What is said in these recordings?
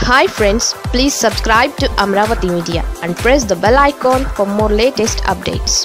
hi friends please subscribe to Amaravati media and press the bell icon for more latest updates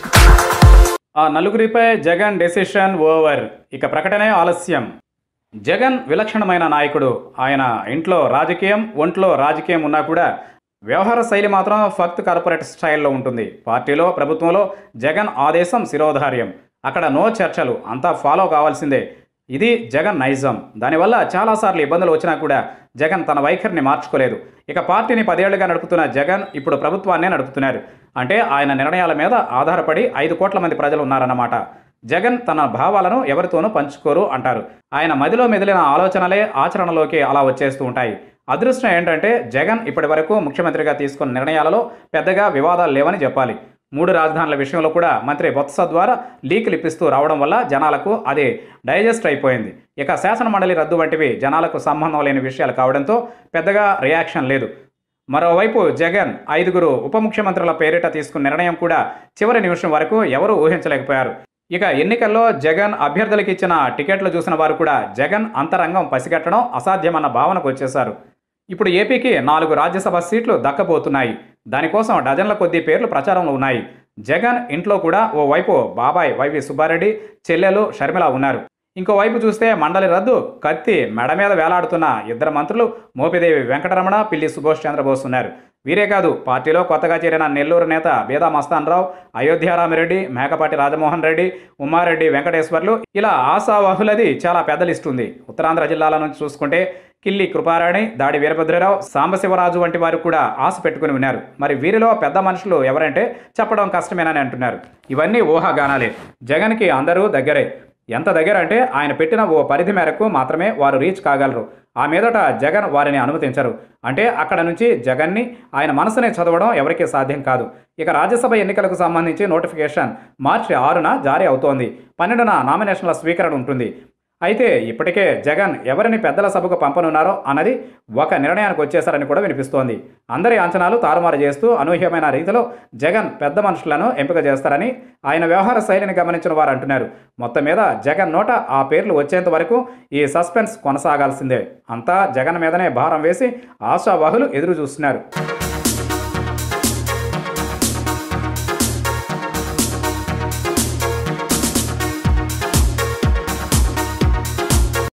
ఆ నలుగురిపై Jagan decision over ఇక ప్రకటనే ఆలస్యం జగన్ విలక్షణమైన నాయకుడు ఆయన ఇంట్లో రాజకీయం ఒంట్లో రాజకీయం ఉన్నా కూడా వ్యవహార శైలి మాత్రం ఫక్త్ కార్పొరేట్ స్టైల్లో ఉంటుంది పార్టీలో ప్రభుత్వంలో జగన్ ఆదేశం శిరోధార్యం అక్కడ నో చర్చలు అంతా ఫాలో కావాల్సిందే ఇది జగన్ నైజం దానివల్ల చాలాసార్లు ఇబ్బందులు వచ్చినా కూడా జగన్ తన వైఖరిని మార్చుకోలేదు ఇక పార్టీని పదేళ్లుగా నడుపుతున్న జగన్ ఇప్పుడు ప్రభుత్వాన్నే నడుపుతున్నారు అంటే ఆయన నిర్ణయాల మీద ఆధారపడి ఐదు కోట్ల మంది ప్రజలు ఉన్నారన్నమాట జగన్ తన భావాలను ఎవరితోనూ పంచుకోరు అంటారు ఆయన మదిలో మెదిలిన ఆలోచనలే ఆచరణలోకి అలా వచ్చేస్తూ ఉంటాయి అదృష్టం ఏంటంటే జగన్ ఇప్పటి వరకు ముఖ్యమంత్రిగా తీసుకున్న నిర్ణయాలలో పెద్దగా వివాదాలు లేవని చెప్పాలి మూడు రాజధానుల విషయంలో కూడా మంత్రి బొత్స ద్వారా లీకులు ఇప్పిస్తూ రావడం వల్ల జనాలకు అది డైజెస్ట్ అయిపోయింది ఇక శాసనమండలి రద్దు వంటివి జనాలకు సంబంధం లేని విషయాలు కావడంతో పెద్దగా రియాక్షన్ లేదు మరోవైపు జగన్ ఐదుగురు ఉప ముఖ్యమంత్రుల పేరిట తీసుకున్న నిర్ణయం కూడా చివరి నిమిషం వరకు ఎవరూ ఊహించలేకపోయారు ఇక ఎన్నికల్లో జగన్ అభ్యర్థులకు ఇచ్చిన టికెట్లు చూసిన వారు కూడా జగన్ అంతరంగం పసిగట్టడం అసాధ్యమన్న భావనకు వచ్చేశారు ఇప్పుడు ఏపీకి నాలుగు రాజ్యసభ సీట్లు దక్కబోతున్నాయి దానికోసం డజన్ల కొద్దీ పేర్లు ప్రచారంలో ఉన్నాయి జగన్ ఇంట్లో కూడా ఓ వైపు బాబాయ్ వైవి సుబ్బారెడ్డి చెల్లెలు షర్మిల ఉన్నారు ఇంకో వైపు చూస్తే మండలి రద్దు కత్తి మెడ మీద వేలాడుతున్న ఇద్దరు మంత్రులు మోపిదేవి వెంకటరమణ పిల్లి సుభాష్ చంద్రబోస్ ఉన్నారు వీరే కాదు పార్టీలో కొత్తగా చేరిన నెల్లూరు నేత బేదా మస్తాన్రావు అయోధ్యారామిరెడ్డి మేకపాటి రాజమోహన్ రెడ్డి ఉమారెడ్డి వెంకటేశ్వర్లు ఇలా ఆశావాహులది చాలా పెద్ద లిస్ట్ ఉంది ఉత్తరాంధ్ర జిల్లాల నుంచి చూసుకుంటే కిల్లి కృపారాణి దాడి వీరభద్రరావు సాంబశివరాజు వంటి వారు కూడా ఆశ పెట్టుకుని ఉన్నారు మరి వీరిలో పెద్ద మనుషులు ఎవరంటే చెప్పడం కష్టమేనని అంటున్నారు ఇవన్నీ ఊహాగానాలే జగన్కి అందరూ దగ్గరే ఎంత దగ్గర అంటే ఆయన పెట్టిన ఓ పరిధి మేరకు మాత్రమే వారు రీచ్ కాగలరు ఆ మీదట జగన్ వారిని అనుమతించరు అంటే అక్కడ నుంచి జగన్ని ఆయన మనసుని చదవడం ఎవరికీ సాధ్యం కాదు ఇక రాజ్యసభ ఎన్నికలకు సంబంధించి నోటిఫికేషన్ మార్చి ఆరున జారీ అవుతోంది పన్నెండున నామినేషన్ల స్వీకరణ ఉంటుంది అయితే ఇప్పటికే జగన్ ఎవరిని పెద్దల సభకు పంపనున్నారో అన్నది ఒక నిర్ణయానికి వచ్చేశారని కూడా వినిపిస్తోంది అందరి అంచనాలు తారుమారు చేస్తూ అనూహ్యమైన రీతిలో జగన్ పెద్ద మనుషులను ఎంపిక చేస్తారని ఆయన వ్యవహార శైలిని గమనించిన వారు అంటున్నారు మొత్తం మీద జగన్ నోట ఆ పేర్లు వచ్చేంత వరకు ఈ సస్పెన్స్ కొనసాగాల్సిందే అంతా జగన్ మీదనే భారం వేసి ఆశావాహులు ఎదురు చూస్తున్నారు